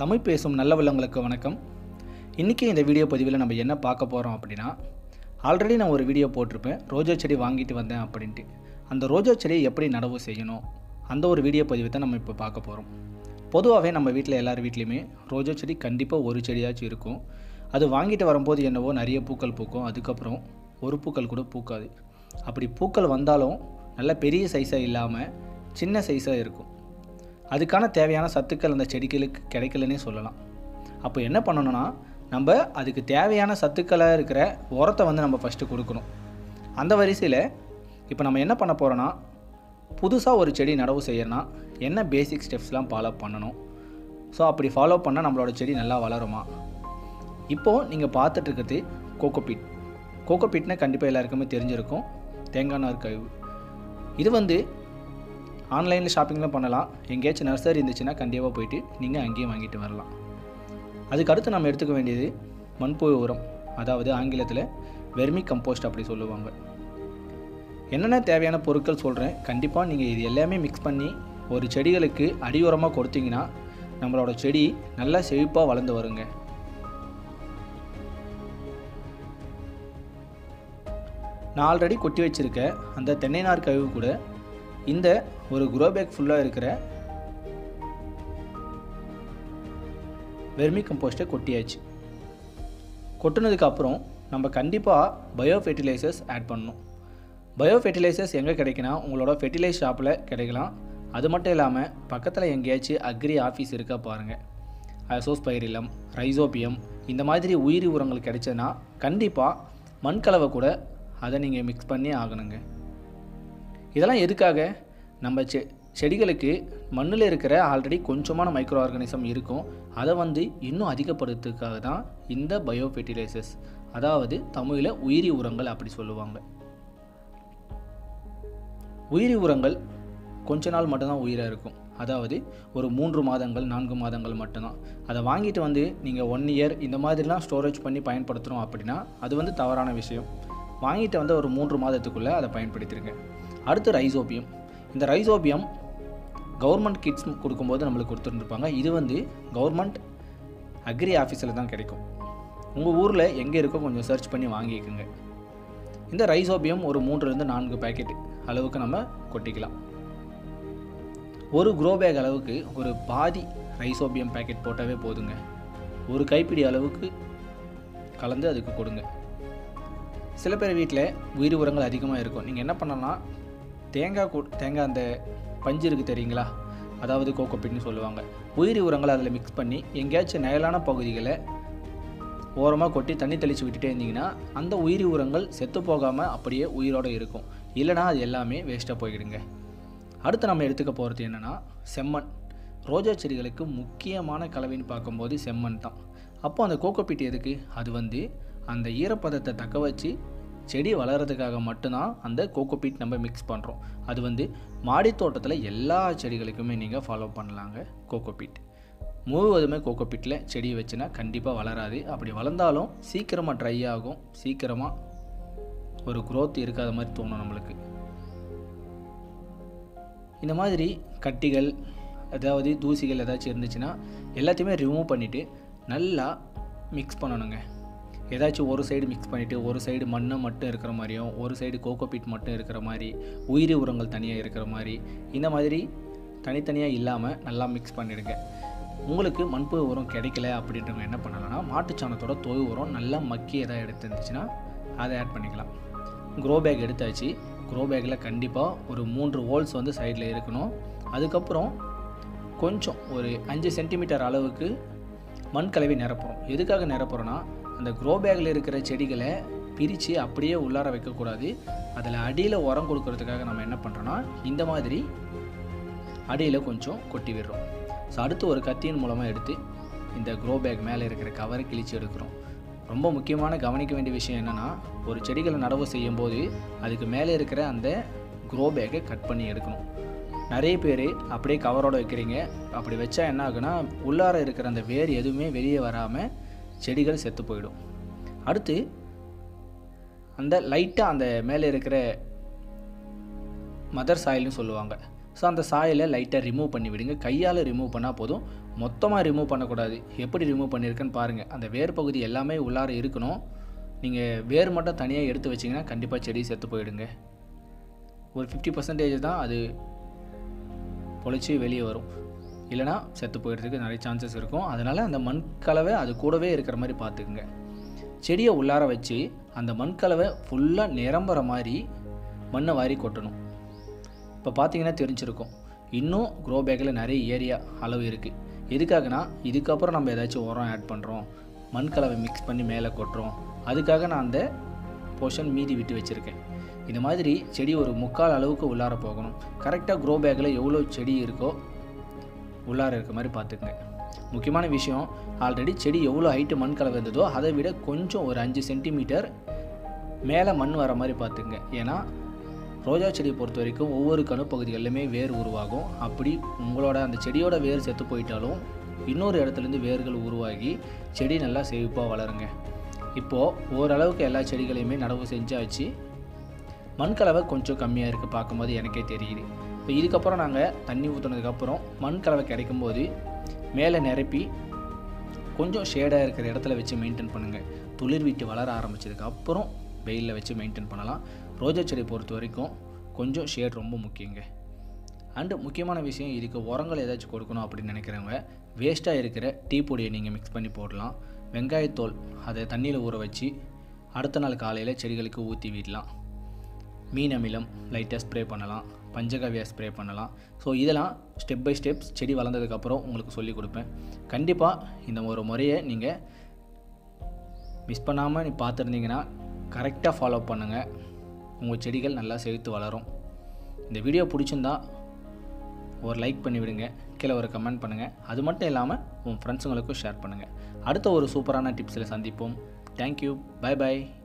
தமிழ் பேசும் நல்ல உள்ளவங்களுக்கு வணக்கம் இன்றைக்கி இந்த வீடியோ பதிவில் நம்ம என்ன பார்க்க போகிறோம் அப்படின்னா ஆல்ரெடி நான் ஒரு வீடியோ போட்டிருப்பேன் ரோஜா செடி வாங்கிட்டு வந்தேன் அப்படின்ட்டு அந்த ரோஜா செடியை எப்படி நடவு செய்யணும் அந்த ஒரு வீடியோ பதிவை தான் நம்ம இப்போ பார்க்க போகிறோம் பொதுவாகவே நம்ம வீட்டில் எல்லார் வீட்லேயுமே ரோஜா செடி கண்டிப்பாக ஒரு செடியாச்சும் இருக்கும் அது வாங்கிட்டு வரும்போது என்னவோ நிறைய பூக்கள் பூக்கும் அதுக்கப்புறம் ஒரு பூக்கள் கூட பூக்காது அப்படி பூக்கள் வந்தாலும் நல்ல பெரிய சைஸாக இல்லாமல் சின்ன சைஸாக இருக்கும் அதுக்கான தேவையான சத்துக்கள் அந்த செடிகளுக்கு கிடைக்கலன்னே சொல்லலாம் அப்போ என்ன பண்ணணும்னா நம்ம அதுக்கு தேவையான சத்துக்களாக இருக்கிற உரத்தை வந்து நம்ம ஃபஸ்ட்டு கொடுக்கணும் அந்த வரிசையில் இப்போ நம்ம என்ன பண்ண போகிறோன்னா புதுசாக ஒரு செடி நடவு செய்யணும்னா என்ன பேசிக் ஸ்டெப்ஸ்லாம் ஃபாலோ பண்ணணும் ஸோ அப்படி ஃபாலோ பண்ணால் நம்மளோட செடி நல்லா வளருமா இப்போது நீங்கள் பார்த்துட்டு இருக்கிறது கோகோபீட் கோகோபீட்னா கண்டிப்பாக எல்லாருக்குமே தெரிஞ்சிருக்கும் தேங்காய் நார் கழிவு இது வந்து ஆன்லைனில் ஷாப்பிங்லாம் பண்ணலாம் எங்கேயாச்சும் நர்சரி இருந்துச்சுன்னா கண்டிப்பாக போயிட்டு நீங்கள் அங்கேயும் வாங்கிட்டு வரலாம் அதுக்கு அடுத்து நம்ம எடுத்துக்க வேண்டியது மண்புழு உரம் அதாவது ஆங்கிலத்தில் வெர்மி கம்போஸ்ட் அப்படி சொல்லுவாங்க என்னென்ன தேவையான பொருட்கள் சொல்கிறேன் கண்டிப்பாக நீங்கள் இது எல்லாமே மிக்ஸ் பண்ணி ஒரு செடிகளுக்கு அடி உரமாக கொடுத்தீங்கன்னா நம்மளோட செடி நல்லா செழிப்பாக வளர்ந்து வருங்க நான் ஆல்ரெடி கொட்டி வச்சுருக்க அந்த தென்னை நார் கழிவு கூட இந்த ஒரு குரோ பேக் ஃபுல்லாக இருக்கிற வெர்மி கம்போஸ்ட்டை கொட்டியாச்சு கொட்டினதுக்கு அப்புறம் நம்ம கண்டிப்பாக பயோ ஃபெர்டிலைசர்ஸ் ஆட் பண்ணணும் பயோ ஃபெர்டிலைசர்ஸ் எங்கே கிடைக்குன்னா உங்களோட ஃபெர்டிலைஸ் ஷாப்பில் கிடைக்கலாம் அது மட்டும் இல்லாமல் பக்கத்தில் எங்கேயாச்சும் அக்ரி ஆஃபீஸ் இருக்கா பாருங்கள் அசோஸ்பைரிலம் ரைசோபியம் இந்த மாதிரி உயிரி உரங்கள் கிடைச்சதுன்னா கண்டிப்பாக மண்கலவை கூட அதை நீங்கள் மிக்ஸ் பண்ணி ஆகணுங்க இதெல்லாம் எதுக்காக நம்ம செ செடிகளுக்கு மண்ணில் இருக்கிற ஆல்ரெடி கொஞ்சமான மைக்ரோ ஆர்கானிசம் இருக்கும் அதை வந்து இன்னும் அதிகப்படுத்துறதுக்காக தான் இந்த பயோ ஃபெர்டிலைசர்ஸ் அதாவது தமிழில் உயிரி உரங்கள் அப்படி சொல்லுவாங்க உயிரி உரங்கள் கொஞ்ச நாள் மட்டும்தான் உயிராக இருக்கும் அதாவது ஒரு மூன்று மாதங்கள் நான்கு மாதங்கள் மட்டும்தான் அதை வாங்கிட்டு வந்து நீங்கள் ஒன் இயர் இந்த மாதிரிலாம் ஸ்டோரேஜ் பண்ணி பயன்படுத்துகிறோம் அப்படின்னா அது வந்து தவறான விஷயம் வாங்கிட்டு வந்து ஒரு மூன்று மாதத்துக்குள்ளே அதை பயன்படுத்திடுங்க அடுத்து ரைசோபியம் இந்த ரைசோபியம் கவர்மெண்ட் கிட்ஸ் கொடுக்கும்போது நம்மளுக்கு கொடுத்துருந்துருப்பாங்க இது வந்து கவர்மெண்ட் அக்ரி ஆஃபீஸில் தான் கிடைக்கும் உங்கள் ஊரில் எங்கே இருக்கோ கொஞ்சம் சர்ச் பண்ணி வாங்கிக்கோங்க இந்த ரைசோபியம் ஒரு மூன்றுலேருந்து நான்கு பேக்கெட் அளவுக்கு நம்ம கொட்டிக்கலாம் ஒரு க்ரோ பேக் அளவுக்கு ஒரு பாதி ரைசோபியம் பேக்கெட் போட்டாவே போதுங்க ஒரு கைப்பிடி அளவுக்கு கலந்து அதுக்கு கொடுங்க சில பேர் வீட்டில் உயிர் உரங்கள் அதிகமாக இருக்கும் நீங்கள் என்ன பண்ணலாம் தேங்காய் கூ தேங்காய் அந்த பஞ்சு இருக்குது தெரியுங்களா அதாவது கோகோபிட்னு சொல்லுவாங்க உயிரி உரங்களை அதில் மிக்ஸ் பண்ணி எங்கேயாச்சும் நிழலான பகுதிகளை ஓரமாக கொட்டி தண்ணி தெளித்து விட்டுட்டே இருந்தீங்கன்னா அந்த உயிரி உரங்கள் செத்து போகாமல் அப்படியே உயிரோடு இருக்கும் இல்லைனா அது எல்லாமே வேஸ்ட்டாக போயிடுங்க அடுத்து நம்ம எடுத்துக்க போகிறது என்னென்னா செம்மண் ரோஜா செடிகளுக்கு முக்கியமான கலவைன்னு பார்க்கும்போது செம்மண் தான் அப்போ அந்த கோகோபீட் எதுக்கு அது வந்து அந்த ஈரப்பதத்தை தக்க வச்சு செடி வளர்கிறதுக்காக மட்டும்தான் அந்த கோகோபீட் நம்ம மிக்ஸ் பண்ணுறோம் அது வந்து மாடி தோட்டத்தில் எல்லா செடிகளுக்குமே நீங்கள் ஃபாலோ பண்ணலாங்க கோகோபீட் முழுவதுமே கோகோபீட்டில் செடியை வச்சுனா கண்டிப்பாக வளராது அப்படி வளர்ந்தாலும் சீக்கிரமாக ட்ரை ஆகும் சீக்கிரமாக ஒரு growth இருக்காத மாதிரி தோணும் நம்மளுக்கு இந்த மாதிரி கட்டிகள் அதாவது தூசிகள் ஏதாச்சும் இருந்துச்சுன்னா எல்லாத்தையுமே ரிமூவ் பண்ணிவிட்டு நல்லா மிக்ஸ் பண்ணணுங்க ஏதாச்சும் ஒரு சைடு மிக்ஸ் பண்ணிவிட்டு ஒரு சைடு மண்ணை மட்டும் இருக்கிற மாதிரியும் ஒரு சைடு கோகோபீட் மட்டும் இருக்கிற மாதிரி உயிரி உரங்கள் தனியாக இருக்கிற மாதிரி இந்த மாதிரி தனித்தனியாக இல்லாமல் நல்லா மிக்ஸ் பண்ணிடுங்க உங்களுக்கு மண்புழு உரம் கிடைக்கல அப்படின்றவங்க என்ன பண்ணலாம்னா மாட்டுச்சாணத்தோட தொழு உரம் நல்லா மக்கி எதாவது எடுத்து இருந்துச்சுன்னா அதை ஆட் பண்ணிக்கலாம் க்ரோ பேக் எடுத்தாச்சு க்ரோ பேக்கில் கண்டிப்பாக ஒரு மூன்று ஹோல்ஸ் வந்து சைடில் இருக்கணும் அதுக்கப்புறம் கொஞ்சம் ஒரு அஞ்சு சென்டிமீட்டர் அளவுக்கு மண் கலவை நிரப்புறோம் எதுக்காக நிரப்புறோன்னா அந்த க்ரோ பேக்கில் இருக்கிற செடிகளை பிரித்து அப்படியே உள்ளார வைக்கக்கூடாது அதில் அடியில் உரம் கொடுக்கறதுக்காக நம்ம என்ன பண்ணுறோன்னா இந்த மாதிரி அடியில் கொஞ்சம் கொட்டி விடுறோம் ஸோ அடுத்து ஒரு கத்தியின் மூலமாக எடுத்து இந்த க்ரோ பேக் மேலே இருக்கிற கவரை கிழிச்சு எடுக்கிறோம் ரொம்ப முக்கியமான கவனிக்க வேண்டிய விஷயம் என்னென்னா ஒரு செடிகளை நடவு செய்யும்போது அதுக்கு மேலே இருக்கிற அந்த க்ரோ பேக்கை கட் பண்ணி எடுக்கணும் நிறைய பேர் அப்படியே கவரோட வைக்கிறீங்க அப்படி வச்சா என்ன ஆகுனா உள்ளார இருக்கிற அந்த வேர் எதுவுமே வெளியே வராமல் செடிகள் செத்து போயிடும் அடுத்து அந்த லைட்டாக அந்த மேலே இருக்கிற மதர் சாயில்னு சொல்லுவாங்க ஸோ அந்த சாயலை லைட்டாக ரிமூவ் பண்ணி விடுங்க கையால் ரிமூவ் பண்ணால் போதும் மொத்தமாக ரிமூவ் பண்ணக்கூடாது எப்படி ரிமூவ் பண்ணியிருக்கேன்னு பாருங்கள் அந்த வேர் பகுதி எல்லாமே உள்ளார இருக்கணும் நீங்கள் வேர் மட்டும் தனியாக எடுத்து வச்சிங்கன்னா கண்டிப்பாக செடி செத்து போயிடுங்க ஒரு ஃபிஃப்டி பர்சன்டேஜ் தான் அது பொழைச்சி வெளியே வரும் இல்லைனா செத்து போயிடுறதுக்கு நிறைய சான்சஸ் இருக்கும் அதனால் அந்த மண் கலவை அது கூடவே இருக்கிற மாதிரி பார்த்துக்குங்க செடியை உள்ளார வச்சு அந்த மண் கலவை ஃபுல்லாக நிரம்புற மாதிரி மண்ணை வாரி கொட்டணும் இப்போ பார்த்தீங்கன்னா தெரிஞ்சிருக்கும் இன்னும் க்ரோ பேக்கில் நிறைய ஏரியா அளவு இருக்குது எதுக்காகனா இதுக்கப்புறம் நம்ம ஏதாச்சும் உரம் ஆட் பண்ணுறோம் மண் கலவை மிக்ஸ் பண்ணி மேலே கொட்டுறோம் அதுக்காக நான் அந்த போர்ஷன் மீதி விட்டு வச்சுருக்கேன் இந்த மாதிரி செடி ஒரு முக்கால் அளவுக்கு உள்ளார போகணும் கரெக்டாக க்ரோ பேக்கில் எவ்வளோ செடி இருக்கோ உள்ளார இருக்க மாதிரி பார்த்துக்குங்க முக்கியமான விஷயம் ஆல்ரெடி செடி எவ்வளோ ஹைட்டு மண் கலவை இருந்ததோ அதை விட கொஞ்சம் ஒரு அஞ்சு சென்டிமீட்டர் மேலே மண் வர மாதிரி பார்த்துக்குங்க ஏன்னா ரோஜா செடியை பொறுத்த வரைக்கும் ஒவ்வொரு கணுப்பகுதிகளிலுமே வேர் உருவாகும் அப்படி உங்களோட அந்த செடியோட வேர் செத்து போயிட்டாலும் இன்னொரு இடத்துலேருந்து வேர்கள் உருவாகி செடி நல்லா செழிப்பாக வளருங்க இப்போது ஓரளவுக்கு எல்லா செடிகளையுமே நடவு செஞ்சாச்சு மண் கலவை கொஞ்சம் கம்மியாக இருக்குது பார்க்கும்போது எனக்கே தெரியுது இப்போ இதுக்கப்புறம் நாங்கள் தண்ணி ஊற்றுனதுக்கப்புறம் மண் கலவை கிடைக்கும்போது மேலே நிரப்பி கொஞ்சம் ஷேடாக இருக்கிற இடத்துல வச்சு மெயின்டைன் பண்ணுங்கள் துளிர் விட்டு வளர ஆரம்பிச்சதுக்கு அப்புறம் வெயிலில் வச்சு மெயின்டைன் பண்ணலாம் ரோஜா செடி பொறுத்த வரைக்கும் கொஞ்சம் ஷேட் ரொம்ப முக்கியங்க அண்டு முக்கியமான விஷயம் இதுக்கு உரங்கள் ஏதாச்சும் கொடுக்கணும் அப்படின்னு நினைக்கிறவங்க வேஸ்ட்டாக இருக்கிற டீ பொடியை நீங்கள் மிக்ஸ் பண்ணி போடலாம் வெங்காயத்தோல் அதை தண்ணியில் ஊற வச்சு அடுத்த நாள் காலையில் செடிகளுக்கு ஊற்றி விடலாம் மீன் அமிலம் லைட்டாக ஸ்ப்ரே பண்ணலாம் பஞ்சகவியா ஸ்ப்ரே பண்ணலாம் ஸோ இதெல்லாம் ஸ்டெப் பை ஸ்டெப்ஸ் செடி வளர்ந்ததுக்கப்புறம் உங்களுக்கு சொல்லி கொடுப்பேன் கண்டிப்பாக இந்த ஒரு முறையை நீங்கள் மிஸ் பண்ணாமல் நீ பார்த்துருந்தீங்கன்னா கரெக்டாக ஃபாலோ பண்ணுங்கள் உங்கள் செடிகள் நல்லா செழித்து வளரும் இந்த வீடியோ பிடிச்சிருந்தா ஒரு லைக் பண்ணி விடுங்க கீழே ஒரு கமெண்ட் பண்ணுங்கள் அது மட்டும் இல்லாமல் உன் ஃப்ரெண்ட்ஸுங்களுக்கும் ஷேர் பண்ணுங்கள் அடுத்த ஒரு சூப்பரான டிப்ஸில் சந்திப்போம் தேங்க்யூ பை பை